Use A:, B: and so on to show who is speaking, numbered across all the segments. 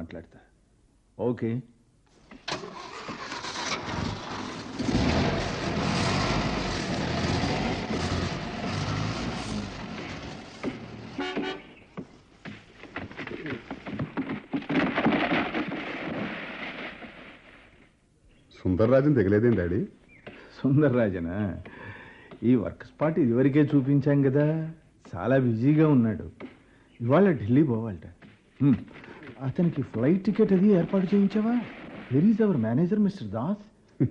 A: మాట్లాడతా ఓకే
B: సుందర్రాజన్ దిగలేదేం డాడీ
A: సుందర్రాజనా ఈ వర్క్ స్పాట్ ఇదివరకే చూపించాం కదా చాలా బిజీగా ఉన్నాడు ఇవాళ ఢిల్లీ పోవాలట హ్మ్. అతనికి ఫ్లైట్ టికెట్ అది ఏర్పాటు చేయించావా where is our manager mister Das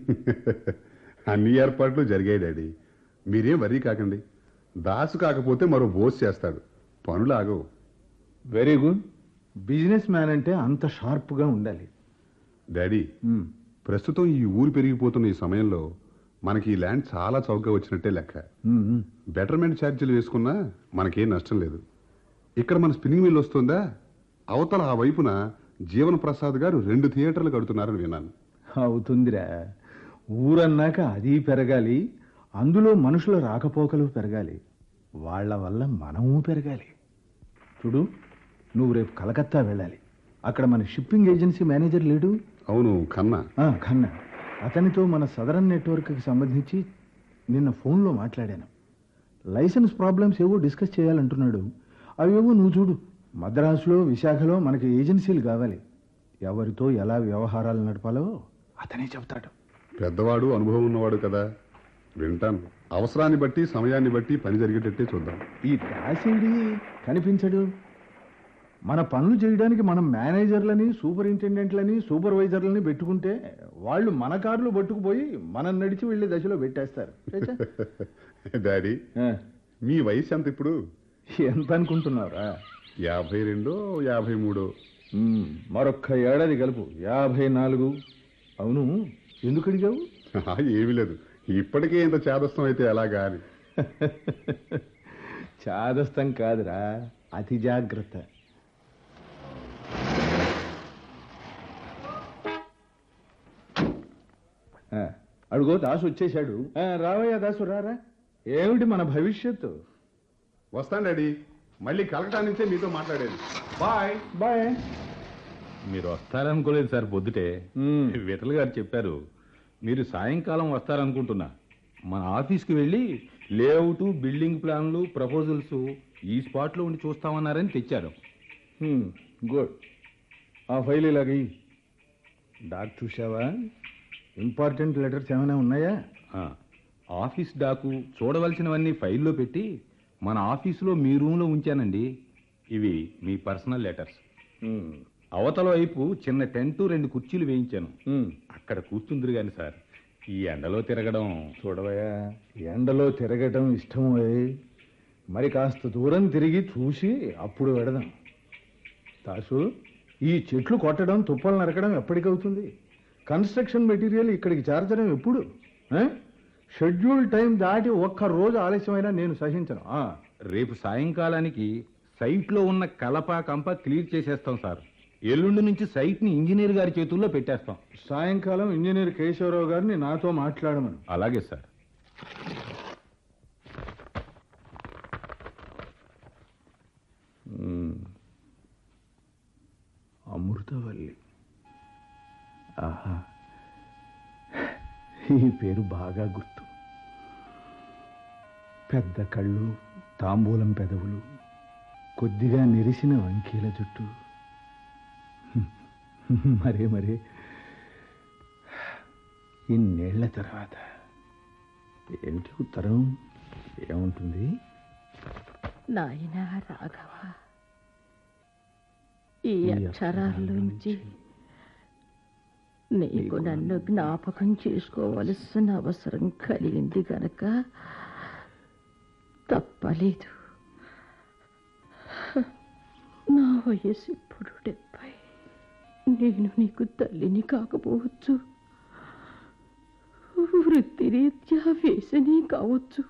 B: అన్ని ఏర్పాట్లు జరిగాయి డాడీ మీరేం వరీ కాకండి దాసు కాకపోతే మరో బోస్ చేస్తాడు పనులు ఆగవు
A: వెరీ గుడ్ బిజినెస్ మ్యాన్ అంటే అంత షార్ప్గా ఉండాలి
B: డాడీ
A: హ్మ్.
B: ప్రస్తుతం ఈ ఊరు పెరిగిపోతున్న ఈ సమయంలో మనకి ఈ ల్యాండ్ చాలా చౌకగా వచ్చినట్టే లెక్క
A: హ్మ్, హ్మ్.
B: బెటర్మెంట్ ఛార్జీలు వేసుకున్నా మనకేం నష్టం లేదు ఇక్కడ మన స్పిన్నింగ్ మిల్ వస్తుందా అవతల ఆ వైపున జీవన్ ప్రసాద్ గారు రెండు థియేటర్లు కడుతున్నారని విన్నాను
A: అవుతుందిరా ఊరన్నాక అది పెరగాలి అందులో మనుషుల రాకపోకలు పెరగాలి వాళ్ళ వల్ల మనము పెరగాలి చూడు నువ్వు రేపు కలకత్తా వెళ్ళాలి అక్కడ మన షిప్పింగ్ ఏజెన్సీ మేనేజర్ లేడు
B: అవును కన్నా
A: ఆ, ఖన్నా అతనితో మన సదరన్ నెట్వర్క్కి సంబంధించి నిన్న ఫోన్లో మాట్లాడాను లైసెన్స్ ప్రాబ్లమ్స్ ఏవో డిస్కస్ చేయాలంటున్నాడు అవేవో నువ్వు చూడు మద్రాసులో విశాఖలో మనకి ఏజెన్సీలు కావాలి ఎవరితో ఎలా వ్యవహారాలు నడపాలో అతనే చెబుతాడు
B: పెద్దవాడు అనుభవం ఉన్నవాడు కదా వింటాను అవసరాన్ని బట్టి సమయాన్ని బట్టి పని జరిగేటట్టే చూద్దాం
A: ఈ దాసిడి కనిపించడు మన పనులు చేయడానికి మనం మేనేజర్లని సూపరింటెండెంట్లని సూపర్వైజర్లని పెట్టుకుంటే వాళ్ళు మన కార్లు పట్టుకుపోయి మనం నడిచి వెళ్ళే దశలో పెట్టేస్తారు చచ్చా.
B: డాడీ
A: ఆ,
B: మీ వయసు ఎంత ఇప్పుడు
A: ఎంత అనుకుంటున్నారా
B: యాభై రెండో యాభై మూడో
A: మ్మ్, మరొక్క ఏడాది కలుపు యాభై నాలుగు అవును ఎందుకు అడిగావు
B: ఆ, ఏమీ లేదు ఇప్పటికే ఇంత చేదస్తం అయితే ఎలాగా అని
A: చాదస్తం కాదురా అతి జాగ్రత్త ఆ, అడుగో దాసు వచ్చేశాడు ఆ, రావయ్యా దాసు రారా ఏమిటి మన భవిష్యత్తు
B: వస్తాను డాడీ మళ్ళీ కలకటా నుంచే మీతో మాట్లాడేది బాయ్
A: బాయ్
C: మీరు వస్తారనుకోలేదు సార్ పొద్దుటే
A: మ్మ్.
C: విఠల్ గారు చెప్పారు మీరు సాయంకాలం వస్తారనుకుంటున్నా మన ఆఫీస్కి వెళ్ళి లేఅవుట్ బిల్డింగ్ ప్లాన్లు ప్రపోజల్స్ ఈ స్పాట్లో ఉండి చూస్తామన్నారని తెచ్చారు
A: హ్మ్, గుడ్ ఆ ఫైల్ ఇలాగ డాక్ చూసావా ఇంపార్టెంట్ లెటర్స్ ఏమైనా ఉన్నాయా
C: ఆ, ఆఫీస్ డాకు చూడవలసినవన్నీ ఫైల్లో పెట్టి మన ఆఫీసులో మీ రూమ్లో ఉంచానండి ఇవి మీ పర్సనల్ లెటర్స్
A: హ్మ్,
C: అవతల వైపు చిన్న టెంటు రెండు కుర్చీలు వేయించాను
A: హ్మ్.
C: అక్కడ కూర్చుందిరు గాని సార్ ఈ ఎండలో తిరగడం
A: చూడవయ్యా ఎండలో తిరగటం ఇష్టం అయ్యి మరి కాస్త దూరం తిరిగి చూసి అప్పుడు వెడదాం తాసు ఈ చెట్లు కొట్టడం తుప్పలు నరకడం ఎప్పటికవుతుంది కన్స్ట్రక్షన్ మెటీరియల్ ఇక్కడికి చేర్చడం ఎప్పుడు ఆ? షెడ్యూల్ టైం దాటి ఒక్క రోజు ఆలస్యమైనా నేను సహించను ఆ,
C: రేపు సాయంకాలానికి సైట్లో ఉన్న కలప కంప క్లియర్ చేసేస్తాం సార్ ఎల్లుండి నుంచి సైట్ని ఇంజనీర్ గారి చేతుల్లో పెట్టేస్తాం
A: సాయంకాలం ఇంజనీర్ కేశవరావు గారిని నాతో మాట్లాడమను
C: అలాగే సార్
A: మ్మ్. అమృతవల్లి ఆహా ఈ పేరు బాగా గుర్తు పెద్ద కళ్ళు తాంబూలం పెదవులు కొద్దిగా నెరిసిన వంకీల జుట్టు మరే మరే ఇన్నేళ్ల తర్వాత ఏమిటి ఉత్తరం ఏముంటుంది
D: నాయనా రాఘవ ఈ
A: ఈ
D: అక్షరాల్లోంచి
A: నుంచి
D: నీకు నన్ను జ్ఞాపకం చేసుకోవలసిన అవసరం కలిగింది గనక తప్పలేదు నా వయసు ఇప్పుడు డెబ్బై నేను నీకు తల్లిని కాకపోవచ్చు వృత్తిరీత్యా వేసని కావచ్చు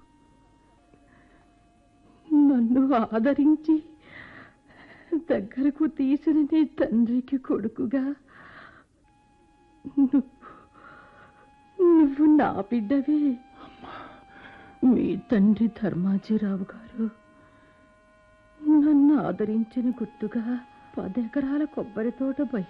D: నన్ను ఆదరించి దగ్గరకు తీసిన నీ తండ్రికి కొడుకుగా నువ్వు నువ్వు నా బిడ్డవే మీ తండ్రి ధర్మాజీరావు గారు నన్ను ఆదరించిన గుర్తుగా పదెకరాల కొబ్బరి తోట